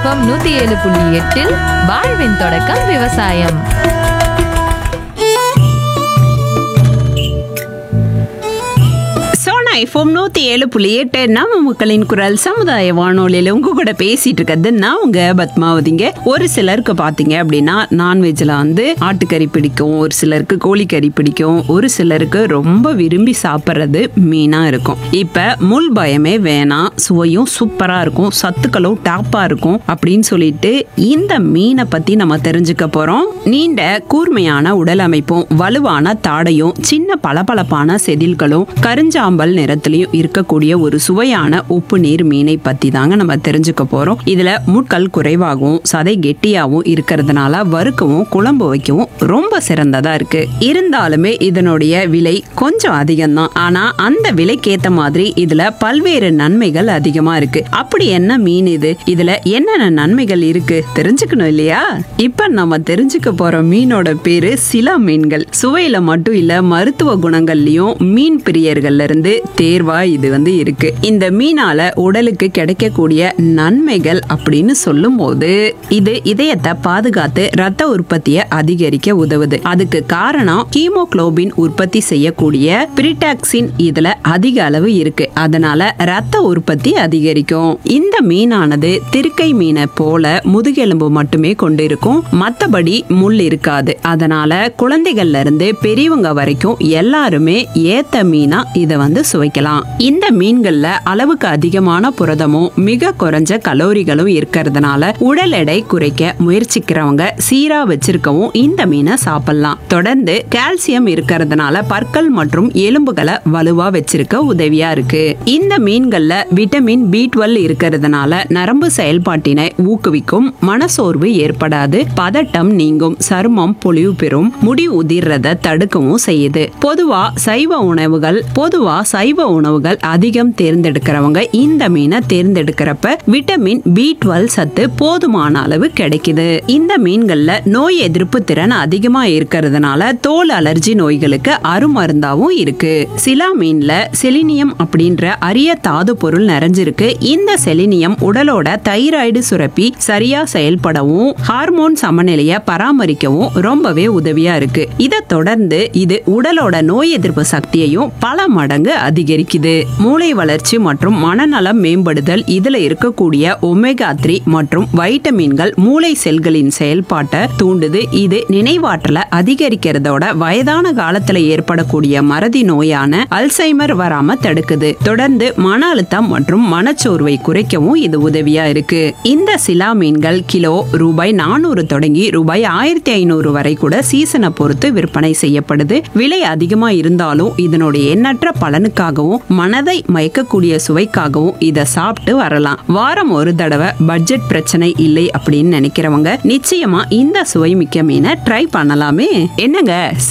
FM நூத்தி ஏழு புள்ளி எட்டில் வாழ்வின் தொடக்கம் விவசாயம் சோனா எஃப்எம் நூத்தி ஏழு புள்ளி எட்டு நம்ம மக்களின் குரல் சமுதாய வானொலியில உங்க கூட பேசிட்டு இருக்கிறது நான் உங்க பத்மாவதிங்க ஒரு சிலருக்கு பாத்தீங்க அப்படின்னா நான்வெஜ்ல வந்து ஆட்டுக்கறி பிடிக்கும் ஒரு சிலருக்கு கோழிக்கறி பிடிக்கும் ஒரு சிலருக்கு ரொம்ப விரும்பி சாப்பிட்றது மீனா இருக்கும் இப்ப முள் பயமே வேணாம் சுவையும் சூப்பரா இருக்கும் சத்துக்களும் டாப்பா இருக்கும் அப்படின்னு சொல்லிட்டு இந்த மீனை பத்தி நம்ம தெரிஞ்சுக்க போறோம் நீண்ட கூர்மையான உடல் அமைப்பும் வலுவான தாடையும் சின்ன பளபளப்பான செதில்களும் கருஞ்சாம்பல் நிறத்திலையும் இருக்கக்கூடிய ஒரு சுவையான உப்பு நீர் மீனை பத்தி தாங்க நம்ம தெரிஞ்சுக்க போறோம் இதுல முட்கள் குறைவாகவும் சதை கெட்டியாகவும் இருக்கிறதுனால வறுக்கவும் குழம்பு வைக்கவும் ரொம்ப சிறந்ததா இருக்கு இருந்தாலுமே இதனுடைய விலை கொஞ்சம் அதிகம்தான் ஆனா அந்த விலைக்கேத்த மாதிரி இதுல பல்வேறு நன்மைகள் அதிகமா இருக்கு அப்படி என்ன மீன் இது இதுல என்னென்ன நன்மைகள் இருக்கு தெரிஞ்சுக்கணும் இல்லையா இப்ப நம்ம தெரிஞ்சுக்க போற மீனோட பேரு சிலா மீன்கள் சுவையில மட்டும் இல்ல மருத்துவ குணங்கள்லயும் மீன் பிரியர்கள்ல இருந்து தேர்வா இது வந்து இருக்கு இந்த மீனால உடலுக்கு கிடைக்கக்கூடிய நன்மைகள் அப்படின்னு சொல்லும் போது இது இதயத்தை பாதுகாத்து ரத்த உற்பத்தியை அதிகரிக்க உதவுது அதுக்கு காரணம் ஹீமோகுளோபின் உற்பத்தி செய்யக்கூடிய பிரிடாக்சின் இதுல அதிக அளவு இருக்கு அதனால ரத்த உற்பத்தி அதிகரிக்கும் இந்த மீனானது திருக்கை மீனை போல முதுகெலும்பு மட்டுமே கொண்டிருக்கும் மத்தபடி முள் இருக்காது அதனால குழந்தைகள்ல இருந்து பெரியவங்க வரைக்கும் எல்லாருமே ஏத்த மீனா இத வந்து சுவைக்கலாம் இந்த மீன்கள்ல அளவுக்கு அதிகமான புரதமும் மிக குறைஞ்ச கலோரிகளும் இருக்கிறதுனால உடல் எடை குறைக்க முயற்சிக்கிறவங்க சீரா வச்சிருக்கவும் இந்த மீனை சாப்பிடலாம் தொடர்ந்து கால்சியம் இருக்கிறதுனால பற்கள் மற்றும் எலும்புகளை வலுவா வச்சிருக்க உதவியா இருக்கு இந்த மீன்கள்ல விட்டமின் பி டுவெல் இருக்கிறதுனால நரம்பு செயல்பாட்டினை ஊக்குவிக்கும் மனசோர்வு ஏற்படாது பதட்டம் நீங்கும் சருமம் பொலிவு பெறும் முடி உதிர்றத தடுக்கவும் செய்யுது பொதுவா சைவ உணவுகள் பொதுவா சைவ உணவுகள் அதிகம் தேர்ந்தெடுக்கிறவங்க இந்த மீனை தேர்ந்தெடுக்கிறப்ப விட்டமின் பி டுவெல் சத்து போதுமான அளவு கிடைக்குது இந்த மீன்கள்ல நோய் எதிர்ப்பு திறன் அதிகமா இருக்கிறதுனால தோல் அலர்ஜி நோய்களுக்கு அருமருந்தாவும் இருக்கு சிலா மீன்ல செலினியம் அப்படின்ற அரிய தாது பொருள் நிறைஞ்சிருக்கு இந்த செலினியம் உடலோட தைராய்டு சுரப்பி சரியா செயல்படவும் ஹார்மோன் சமநிலையை பராமரிக்கவும் ரொம்பவே உதவியா இருக்கு இதை தொடர்ந்து இது உடலோட நோய் எதிர்ப்பு சக்தியையும் பல மடங்கு அதிகரிக்குது மூளை வளர்ச்சி மற்றும் மனநலம் மேம்படுதல் இதுல இருக்கக்கூடிய ஒமேகா த்ரீ மற்றும் வைட்டமின்கள் மூளை செல்களின் செயல்பாட்டை தூண்டுது இது நினைவாற்றலை அதிகரிக்கிறதோட வயதான காலத்துல ஏற்படக்கூடிய மறதி நோயான அல்சைமர் வராம தடுக்குது தொடர்ந்து மன அழுத்தம் மற்றும் மனச்சோர்வை குறைக்கவும் இது உதவியா இருக்கு இந்த சிலா மீன்கள் கிலோ ரூபாய் நானூறு தொடங்கி ரூபாய் ஆயிரத்தி ஐநூறு வரை கூட சீசனை பொறுத்து விற்பனை செய்யப்படுது விலை அதிகமா இருந்தாலும் இதனுடைய எண்ணற்ற பலனுக்காகவும் மனதை மயக்கக்கூடிய சுவைக்காகவும் இதை சாப்பிட்டு வரலாம் வாரம் ஒரு தடவை பட்ஜெட் பிரச்சனை இல்லை அப்படின்னு நினைக்கிறவங்க நிச்சயமா இந்த சுவை மிக்க மீனை ட்ரை பண்ணலாமே என்னங்க